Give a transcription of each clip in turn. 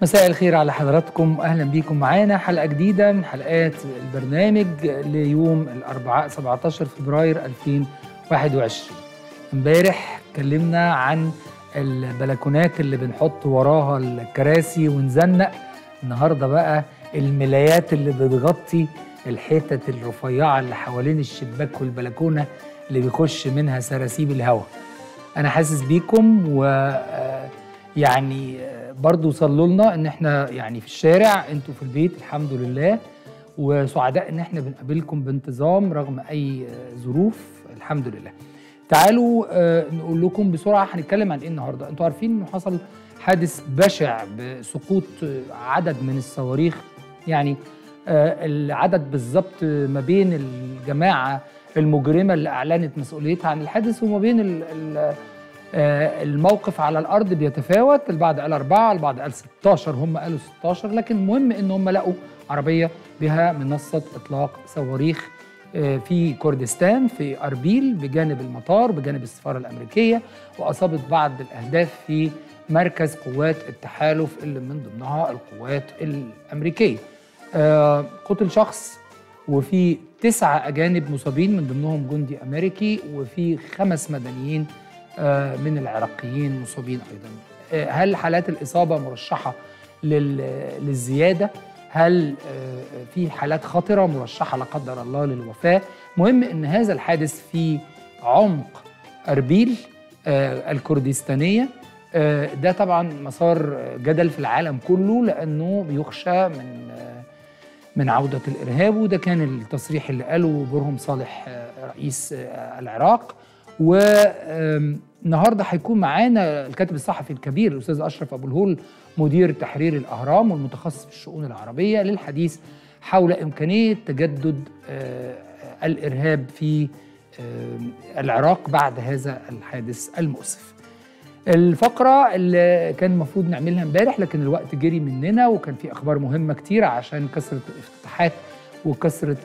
مساء الخير على حضراتكم اهلا بيكم معانا حلقه جديده من حلقات البرنامج ليوم الاربعاء 17 فبراير 2021 امبارح اتكلمنا عن البلكونات اللي بنحط وراها الكراسي ونزنق النهارده بقى الملايات اللي بتغطي الحتت الرفيعه اللي حوالين الشباك والبلكونه اللي بيخش منها سراسيب الهواء انا حاسس بيكم و يعني برضو صلوا لنا ان احنا يعني في الشارع انتوا في البيت الحمد لله وسعداء ان احنا بنقابلكم بانتظام رغم اي ظروف الحمد لله تعالوا نقول لكم بسرعه هنتكلم عن ايه النهارده انتوا عارفين انه حصل حادث بشع بسقوط عدد من الصواريخ يعني العدد بالظبط ما بين الجماعه المجرمه اللي اعلنت مسؤوليتها عن الحادث وما بين الموقف على الارض بيتفاوت البعض قال أربعة البعض قال 16 هم قالوا 16 لكن المهم ان هم لقوا عربيه بها منصه اطلاق صواريخ في كردستان في اربيل بجانب المطار بجانب السفاره الامريكيه واصابت بعض الاهداف في مركز قوات التحالف اللي من ضمنها القوات الامريكيه. قتل شخص وفي تسعة أجانب مصابين من ضمنهم جندي أمريكي وفي خمس مدنيين من العراقيين مصابين أيضا هل حالات الإصابة مرشحة للزيادة؟ هل في حالات خطرة مرشحة لا قدر الله للوفاة؟ مهم أن هذا الحادث في عمق أربيل الكردستانية ده طبعا مسار جدل في العالم كله لأنه بيخشى من من عودة الإرهاب وده كان التصريح اللي قاله برهم صالح رئيس العراق والنهارده هيكون معانا الكاتب الصحفي الكبير الاستاذ اشرف ابو الهول مدير تحرير الاهرام والمتخصص في الشؤون العربيه للحديث حول امكانيه تجدد الارهاب في العراق بعد هذا الحادث المؤسف. الفقره اللي كان المفروض نعملها امبارح لكن الوقت جري مننا وكان في اخبار مهمه كتير عشان كثره الافتتاحات وكثره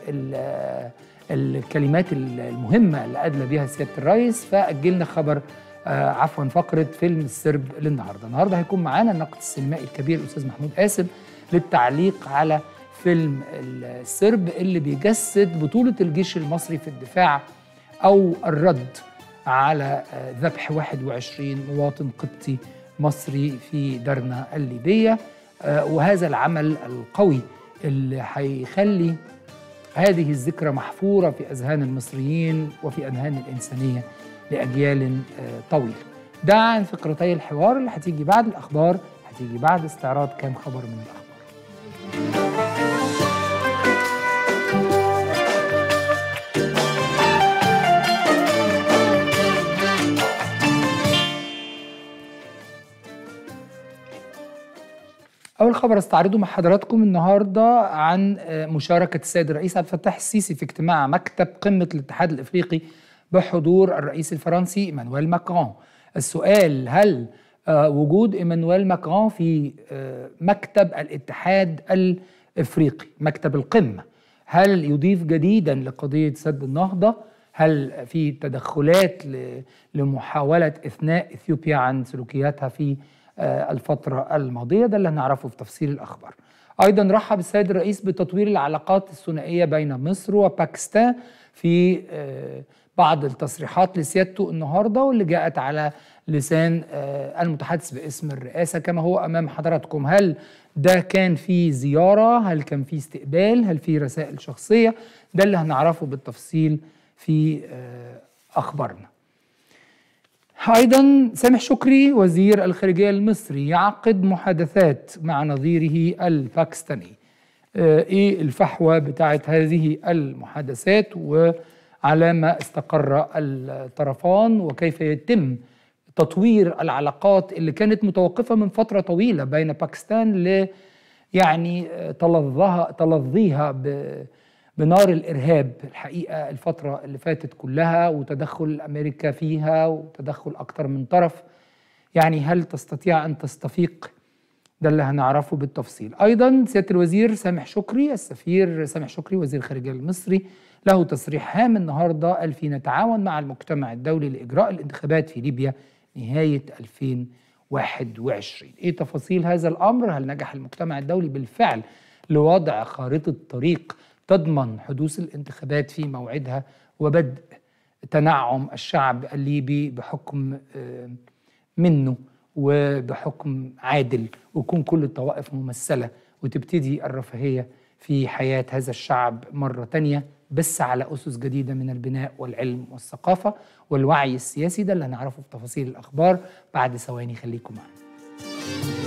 الكلمات المهمة اللي أدلى بها سيادة الرئيس فأجلنا خبر آه عفوا فقرة فيلم السرب للنهاردة النهاردة هيكون معانا الناقد السينمائي الكبير الأستاذ محمود قاسم للتعليق على فيلم السرب اللي بيجسد بطولة الجيش المصري في الدفاع أو الرد على آه ذبح 21 مواطن قبطي مصري في درنا الليبية آه وهذا العمل القوي اللي هيخلي هذه الذكرى محفورة في أذهان المصريين وفي أذهان الإنسانية لأجيال طويلة ده عن فقرتي الحوار اللي هتيجي بعد الأخبار هتيجي بعد استعراض كام خبر من الأخبار أول خبر استعرضه مع حضراتكم النهارده عن مشاركة السيد الرئيس عبد الفتاح السيسي في اجتماع مكتب قمة الاتحاد الإفريقي بحضور الرئيس الفرنسي إيمانويل ماكرون. السؤال هل وجود إيمانويل ماكرون في مكتب الاتحاد الإفريقي مكتب القمة هل يضيف جديدا لقضية سد النهضة؟ هل في تدخلات لمحاولة إثناء إثيوبيا عن سلوكياتها في الفترة الماضية ده اللي هنعرفه في تفصيل الأخبار أيضا رحب السيد الرئيس بتطوير العلاقات الثنائية بين مصر وباكستان في بعض التصريحات لسيادته النهاردة واللي جاءت على لسان المتحدث باسم الرئاسة كما هو أمام حضراتكم هل ده كان في زيارة هل كان في استقبال هل في رسائل شخصية ده اللي هنعرفه بالتفصيل في أخبارنا أيضا سامح شكري وزير الخارجية المصري يعقد محادثات مع نظيره الباكستاني إيه الفحوى بتاعت هذه المحادثات وعلى ما استقر الطرفان وكيف يتم تطوير العلاقات اللي كانت متوقفة من فترة طويلة بين باكستان ل يعني تلظها تلظيها ب بنار الارهاب الحقيقه الفتره اللي فاتت كلها وتدخل امريكا فيها وتدخل اكتر من طرف يعني هل تستطيع ان تستفيق ده اللي هنعرفه بالتفصيل ايضا سياده الوزير سامح شكري السفير سامح شكري وزير الخارجيه المصري له تصريح هام النهارده قال فيه نتعاون مع المجتمع الدولي لاجراء الانتخابات في ليبيا نهايه 2000 2021 ايه تفاصيل هذا الامر هل نجح المجتمع الدولي بالفعل لوضع خارطه طريق تضمن حدوث الانتخابات في موعدها وبدء تنعم الشعب الليبي بحكم منه وبحكم عادل ويكون كل الطوائف ممثله وتبتدي الرفاهيه في حياه هذا الشعب مره تانيه بس على اسس جديده من البناء والعلم والثقافه والوعي السياسي ده اللي هنعرفه في تفاصيل الاخبار بعد ثواني خليكم معنا